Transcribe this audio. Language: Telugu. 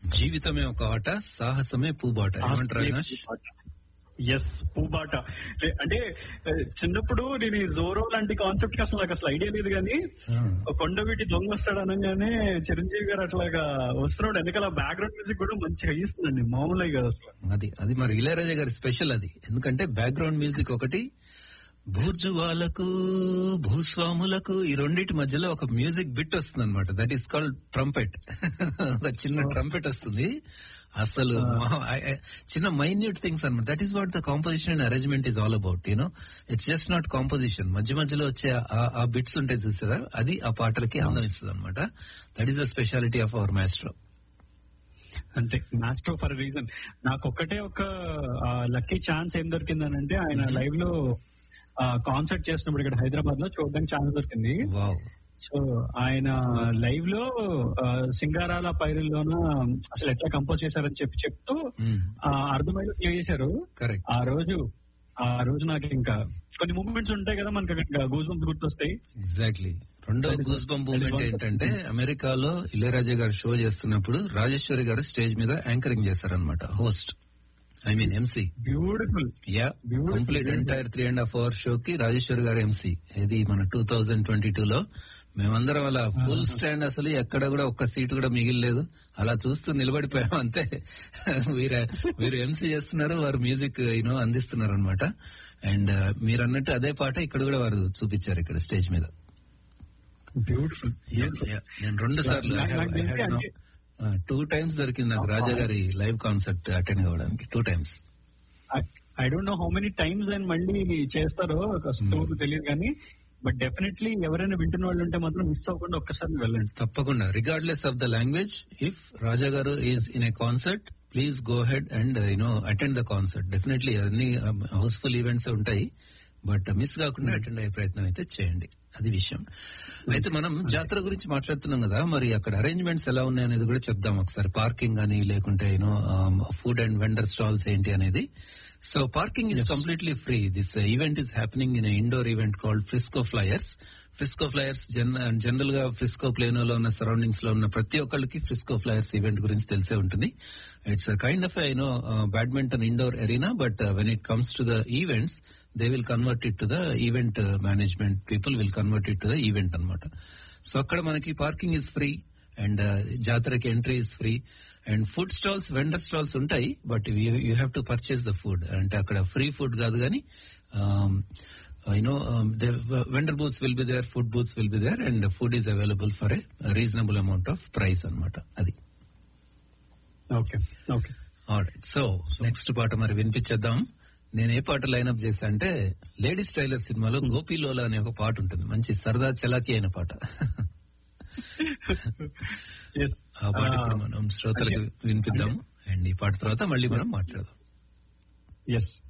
జీవితమే ఒక ఆట సాహసమే పూబాట ఏమంటారు అవినాష్ ఎస్ పూబాట లే- అంటే ఏ, చిన్నప్పుడు నేను ఈ జోరో లాంటి కాన్సెప్ట్ కి అసలు నాకు అసలు ఐడియా లేదు కానీ కొండవీటి దొంగ వస్తాడు అనగానే చిరంజీవి గారు అట్లాగా వస్తున్నాడు వెనకాల బ్యాక్గ్రౌండ్ మ్యూజిక్ కూడా మంచిగా ఇస్తుందండి మామూలుగా కదా అసలు అది అది మరి ఇళయరాజా గారి స్పెషల్ అది ఎందుకంటే బ్యాక్గ్రౌండ్ మ్యూజిక్ ఒకటి భూర్జువాలకు భూస్వాములకు ఈ రెండింటి మధ్యలో ఒక మ్యూజిక్ బిట్ వస్తుంది అనమాట దట్ ఈస్ కాల్డ్ ట్రంపెట్ ఒక చిన్న ట్రంపెట్ వస్తుంది అసలు మా- I- I- చిన్న మైన్యూట్ థింగ్స్ అనమాట that is what the composition and arrangement is all about you know it's just not composition మధ్య మధ్యలో వచ్చే ఆ- ఆ బిట్స్ ఉంటాయి చూసారా అది ఆ పాటలకి అందం ఇస్తుంది అనమాట that is the speciality of our maestro అంతే మాస్టర్ ఫర్ రీజన్ నాకు ఒక్కటే ఒక లక్కీ ఛాన్స్ ఏం దొరికిందనంటే ఆయన లైవ్ లో కాన్సర్ట్ చేసినప్పుడు ఇక్కడ హైదరాబాద్ లో చూడడానికి ఛాన్స్ దొరికింది వావ్ సో ఆయన లైవ్ లో ఆ, సింగారాల పైరుల్లోన అసలు ఎట్లా కంపోజ్ చేశారని చెప్పి చెప్తూ ఆ, అర్థమయ్యేలా ప్లే చేశారు కరెక్ట్ ఆ రోజు ఆ రోజు నాకు ఇంకా కొన్ని మూమెంట్స్ ఉంటాయి కదా మనకి గూజ్ బంప్ గుర్తొస్తాయి ఎగ్జాక్ట్లీ రెండో That is goose bump that is moment one- ఏంటంటే అమెరికాలో ఇళయరాజా గారు షో చేస్తున్నప్పుడు రాజేశ్వరి గారు స్టేజ్ మీద యాంకరింగ్ చేశారనమాట host I mean MC beautiful yeah Beautiful, complete beautiful. Entire three and half hour show కి రాజేశ్వరి గారు ఎంసీ ఇది మన టూ థౌజండ్ ట్వంటీ టూ లో మేమందరం అలా ఫుల్ స్టాండ్ అసలు ఎక్కడ కూడా ఒక్క సీటు కూడా మిగిలిలేదు అలా చూస్తూ నిలబడిపోయాం అంతే వీరు వీరు ఎంసీ చేస్తున్నారు వారు మ్యూజిక్ యూనో అందిస్తున్నారు అనమాట అండ్ మీరు అన్నట్టు అదే పాట ఇక్కడ కూడా వారు చూపించారు ఇక్కడ స్టేజ్ మీద బ్యూటిఫుల్ Yeah, yeah. నేను రెండు సార్లు నాకు- నాకు తెలిసి అంటే- టూ టైమ్స్ దొరికింది నాకు రాజా గారి లైవ్ కాన్సర్ట్ అటెండ్ కావడానికి two times I don't know how many times and మళ్ళీ చేస్తారో టూర్ తెలియదు కానీ బట్ డెఫినెట్లీ ఎవరైనా వింటున్న వాళ్ళు ఉంటే మాత్రం మిస్ అవ్వకుండా ఒక్కసారి వెళ్ళండి తప్పకుండా regardless of the language if Raja garu is in a concert please go head and you know attend the concert definitely అన్ని హౌస్ఫుల్ ఈవెంట్స్ ఉంటాయి బట్ మిస్ కాకుండా అటెండ్ అయ్యే ప్రయత్నం అయితే చేయండి అది విషయం అయితే మనం జాతర గురించి మాట్లాడుతున్నాం కదా మరి అక్కడ అరేంజ్మెంట్స్ ఎలా ఉన్నాయనేది కూడా చెప్దాం ఒకసారి పార్కింగ్ అని లేకుంటే you know food and vendor stalls ఏంటి అనేది so parking is completely free this event is happening in indoor event called Frisco Flyers Frisco Flyers general గా ఫ్రిస్కో ప్లేనోలో ఉన్న సరౌండింగ్స్ లో ఉన్న ప్రతి ఒక్కళ్ళకి ఫ్రిస్కో ఫ్లయర్స్ ఈవెంట్ గురించి తెలిసే ఉంటుంది it's kind of you know badminton indoor arena but when it comes to the events they will convert it to the event management people will convert it to the event అనమాట సో అక్కడ మనకి పార్కింగ్ ఇస్ ఫ్రీ అండ్ జాతరకి entry is free and food stalls vendor stalls ఉంటాయి but you have to purchase the food అంటే అక్కడ ఫ్రీ ఫుడ్ కాదు కానీ you know vendor booths will be their food booths will be there and food is available for a reasonable amount of price అనమాట అది okay okay alright so next పాట మరి వినిపించేద్దాం నేను ఏ పాట లైన్అప్ చేశా అంటే లేడీస్ టైలర్ సినిమాలో గోపీలోలా అనే ఒక పాట ఉంటుంది మంచి సరదా చలాకీ అయిన పాట ఎస్ ఆ పాట ఇప్పుడు మనం శ్రోతలకు వినిపిద్దాము అండ్ ఈ పాట తర్వాత మళ్ళీ మనం మాట్లాడదాం ఎస్